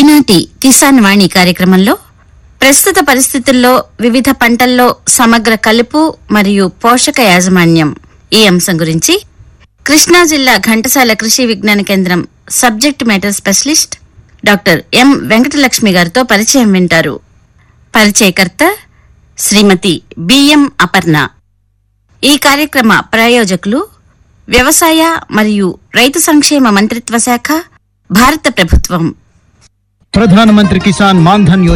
ఈనాటి కిసాన్ వాణి కార్యక్రమంలో ప్రస్తుత పరిస్థితుల్లో వివిధ పంటల్లో సమగ్ర కలుపు మరియు పోషక యాజమాన్యం ఈ అంశం గురించి కృష్ణా జిల్లా Ghantasala Krishi Vigyan Kendra subject matter specialist doctor M Venkatalakshmi గారితో పరిచయం వింటారు పరిచయకర్త శ్రీమతి బిఎం అపర్ణ ఈ కార్యక్రమ ప్రాయోజకులు వ్యవసాయ మరియు రైతు సంక్షేమ మంత్రిత్వ శాఖ భారత ప్రభుత్వం ప్రధానమంత్రి కిసాన్ మాన్ధన్ యోజన